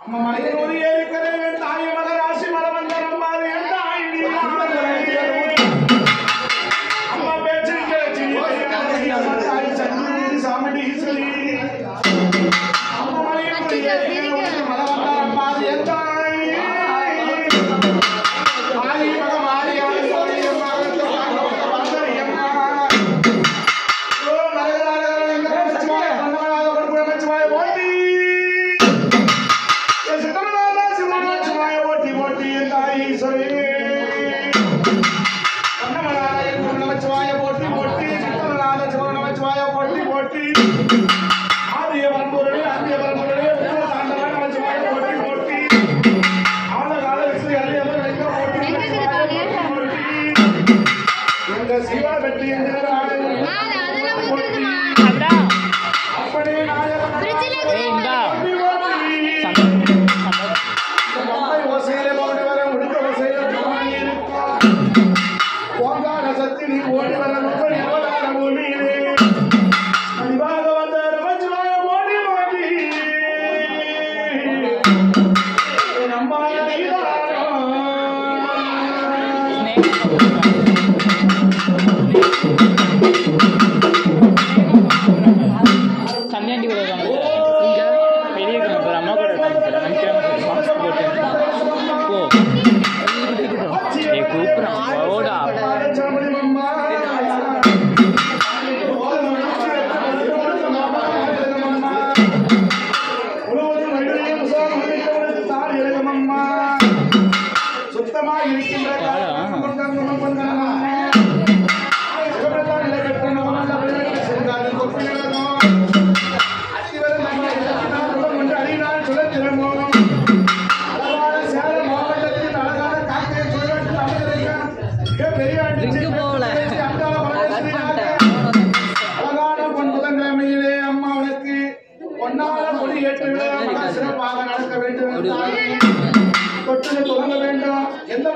நம்ம மலையனூர் ஏரிக்கரையில் தாய் மலராசி மலவந்தரம் மாறி என் தாய் நீ அம்மா பேச்சு கேச்சு தாய் சந்தி சாமடீஸ்வரி அம்மா மலையனூர் ஏரிக்கரையில் மலவந்தரம் மாறி என் தாய் மாறி மக மாறியாள் கோழியம்மா பாந்தரியம்மா ஓ மலையனாக சச்சிவாய பந்தமனாக பிரபு நமச்சிவாய ஓட்டி என் சித்தமனாக சிவனாச்சிவாய ஓட்டி ஓட்டி என் தாய் ஈஸ்வரி பந்தமனாக என் பிரபு நமச்சிவாய ஓட்டி ஓட்டி சித்தமனாக சிவ நமச்சிவாய ஓட்டி ஓட்டி ஆதிய வரம்பொருளே ஆதிய வரம்பொருளே உத்தர தாண்டவ நமச்சிவாய ஓட்டி ஓட்டி ஆன கால விஷ்ணு அரியவர் வெங்க ஓட்டி நமச்சிவாய ஓட்டி ஓட்டி எங்க சிவா வெற்றி என்கிறார் மேல அதெல்லாம் விட்டுருதுமா அப்படியே நாயகன் ஃப்ரிட்ஜிலே ஏய், இந்தா. ஓட்டி ஓட்டி இந்த மம்மை ஓசையிலே ஓடி வர உடுக்க ஓசையிலே உடுக்கமாய் இருக்கும். ஓங்கார சத்தினி ஓடி வர முப்படி ஓடாத பூமியிலே. அடிவாக வந்த நமச்சிவாய ஓடி ஓடி. என் அம்மாய நீதானோ. சந்தியாண்டி கூட இருக்காங்க இங்க வெளியே இருக்காங்க பாரு அம்மா கூட இருக்காங்க பாரு நினைக்கிறேன் மாஸ்க் போட்டு போ ஏ கூப்பிட்றான் ஓடா சாமடி மம்மா. முழுவதும் நடுவில் உசாரம் அளித்தவனுக்கு தார் இறங்குமம்மா. சுத்தமாய் இருக்கின்ற காலம் கொண்டாங்க கொண்டாங்க சிவபெருமான் நிலை பெற்ற நமல்ல விளையாட்டு சென்றார்கள் கொப்பினரும். அதிவரை நம்மை இலக்கினால் உடன் கொண்டு அடியினால் சுழற்றிறமோ. அழகான சேலம் மாவட்டத்தின் அழகான காக்கை சுழற்று அமைந்திருக்க மிக பெரிய ரிங்கு போகல. அன்றாட பரமேஸ்வரியாக அழகான பொன் புதன்கிழமையிலே அம்மா உனக்கு பொன்னால கொடி ஏற்று விழா சிறப்பாக நடக்க வேண்டும் என்று தாயே. தொட்டிலை தொடங்க வேண்டும் எந்த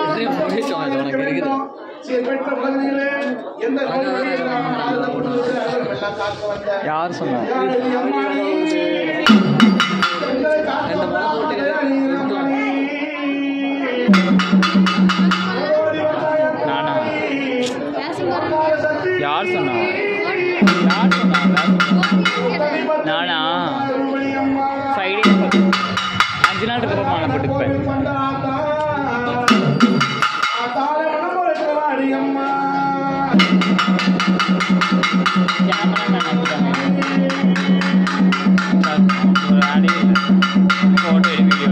பெற்ற உலகிலே எந்த நோய் இல்லாமல் ஆழ்ந்த குடும்பத்தை அருள் வெள்ளம் காக்க வந்த யார் சொன்னா யாழி அம்மா நீ. எங்களை காக்க வந்த அம்மா நீ. ஓடி வந்தாய் அம்மா நானா? நீ. பேசுங்க அம்மாவை சக்தி யார் சொன்னா யார் சொன்னா நானா அருள்மணி அம்மா ஃபைவ் டேஸ் அஞ்சு நாள் இருக்கப்போ மாலை போட்டுப்பேன் கேமரா நான் நம்பிட்டாங்க ஒரு ஆடி ஃபோட்டோ வீடியோ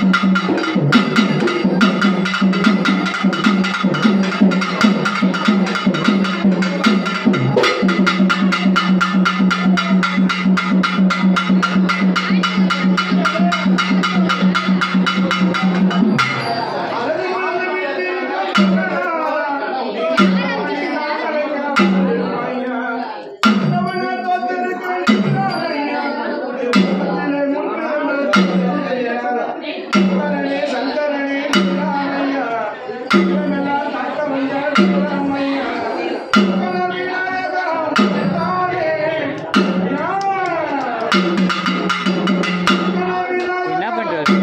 என்ன பண்றது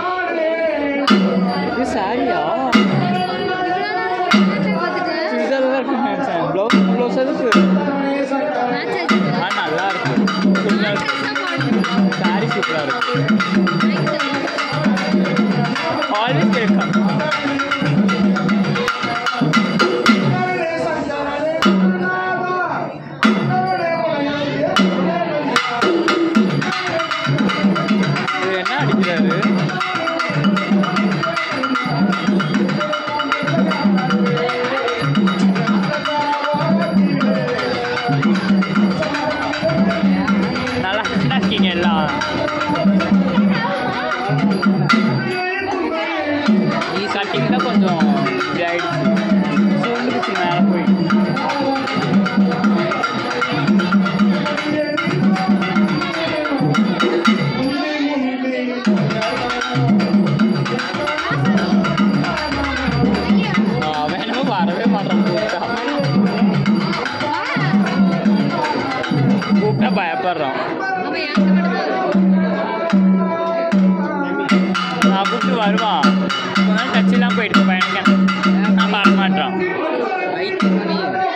இது சாரியா சுடிதார் தான் இருக்கும் நினைச்சேன் ப்ளவுஸ் ப்ளவுஸ் எதுக்கு ஆ நல்லா இருக்கு சூப்பரா இருக்கு சாரி சூப்பரா இருக்கு ஆல்வேஸ் வெல்கம் இது என்ன அடிக்கிறாரு நல்லா நல்லா இருக்கீங்க எல்லாம் நீ கட்டிங் தான் கொஞ்சம் இப்படி ஆயிடுச்சு சுருண்டுக்குச்சு மேலே போயிட்டு அவன் என்னமோ வரவே மாட்டான் கூப்பிட்டா கூப்பிட்டா பயப்படுறான் அவன் என்கிட்ட மட்டும் கூப்பிட்டு வருவான் கொஞ்ச நாள் டச் இல்லாமல் போயிடுச்சு பையனுக்கு நான் பார்க்க மாட்டான்